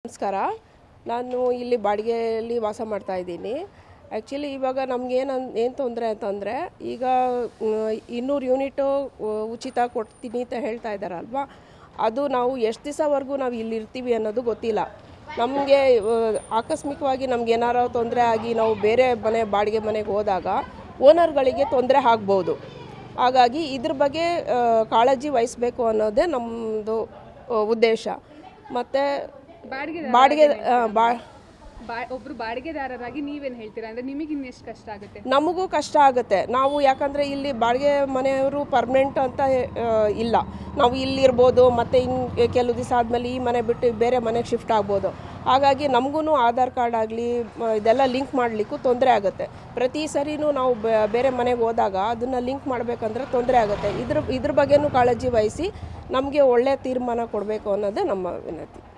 ನಮಸ್ಕಾರ ನಾನು ಇಲ್ಲಿ ಬಾಡಿಗೆಯಲ್ಲಿ ವಾಸ ಮಾಡ್ತಾ ಇದ್ದೀನಿ ಆ್ಯಕ್ಚುಲಿ ಇವಾಗ ನಮಗೇನು ಏನು ತೊಂದರೆ ಅಂತಂದರೆ ಈಗ ಇನ್ನೂರು ಯೂನಿಟು ಉಚಿತ ಕೊಡ್ತೀನಿ ಅಂತ ಹೇಳ್ತಾ ಇದ್ದಾರಲ್ವಾ ಅದು ನಾವು ಎಷ್ಟು ದಿವಸವರೆಗೂ ನಾವು ಇಲ್ಲಿ ಇರ್ತೀವಿ ಅನ್ನೋದು ಗೊತ್ತಿಲ್ಲ ನಮಗೆ ಆಕಸ್ಮಿಕವಾಗಿ ನಮ್ಗೆ ಏನಾರ ತೊಂದರೆ ಆಗಿ ನಾವು ಬೇರೆ ಮನೆ ಬಾಡಿಗೆ ಮನೆಗೆ ಹೋದಾಗ ಓನರ್ಗಳಿಗೆ ತೊಂದರೆ ಆಗ್ಬೋದು ಹಾಗಾಗಿ ಇದ್ರ ಬಗ್ಗೆ ಆ, ಕಾಳಜಿ ವಹಿಸಬೇಕು ಅನ್ನೋದೇ ನಮ್ಮದು ಉದ್ದೇಶ ಮತ್ತು ಬಾಡಿಗೆ ಬಾಡಿಗೆ ಆ, ಬಾ ಬಾ ಒಬ್ರು ಬಾಡಿಗೆದಾರರಾಗಿ ನೀವೇನ್ ಹೇಳ್ತೀರಾ ಅಂದ್ರೆ ನಿಮಗೆ ಇನ್ನೆಷ್ಟು ಕಷ್ಟ ಆಗುತ್ತೆ ನಮಗೂ ಕಷ್ಟ ಆಗುತ್ತೆ ನಾವು ಯಾಕಂದರೆ ಇಲ್ಲಿ ಬಾಡಿಗೆ ಮನೆಯವರು ಪರ್ಮನೆಂಟ್ ಅಂತ ಆ, ಇಲ್ಲ ನಾವು ಇಲ್ಲಿರ್ಬೋದು ಮತ್ತು ಇನ್ನು ಕೆಲವು ದಿವಸ ಆದಮೇಲೆ ಈ ಮನೆ ಬಿಟ್ಟು ಬೇರೆ ಮನೆಗೆ ಶಿಫ್ಟ್ ಆಗ್ಬೋದು ಹಾಗಾಗಿ ನಮಗೂ ಆಧಾರ್ ಕಾರ್ಡ್ ಆಗಲಿ ಇದೆಲ್ಲ ಲಿಂಕ್ ಮಾಡಲಿಕ್ಕೂ ತೊಂದರೆ ಆಗುತ್ತೆ ಪ್ರತಿ ಸರಿನೂ ನಾವು ಬೆ- ಬೇರೆ ಮನೆಗೆ ಹೋದಾಗ ಅದನ್ನು ಲಿಂಕ್ ಮಾಡಬೇಕಂದ್ರೆ ತೊಂದರೆ ಆಗುತ್ತೆ ಇದ್ರ ಇದ್ರ ಬಗ್ಗೆನೂ ಕಾಳಜಿ ವಹಿಸಿ ನಮಗೆ ಒಳ್ಳೆಯ ತೀರ್ಮಾನ ಕೊಡಬೇಕು ಅನ್ನೋದೇ ನಮ್ಮ ವಿನಂತಿ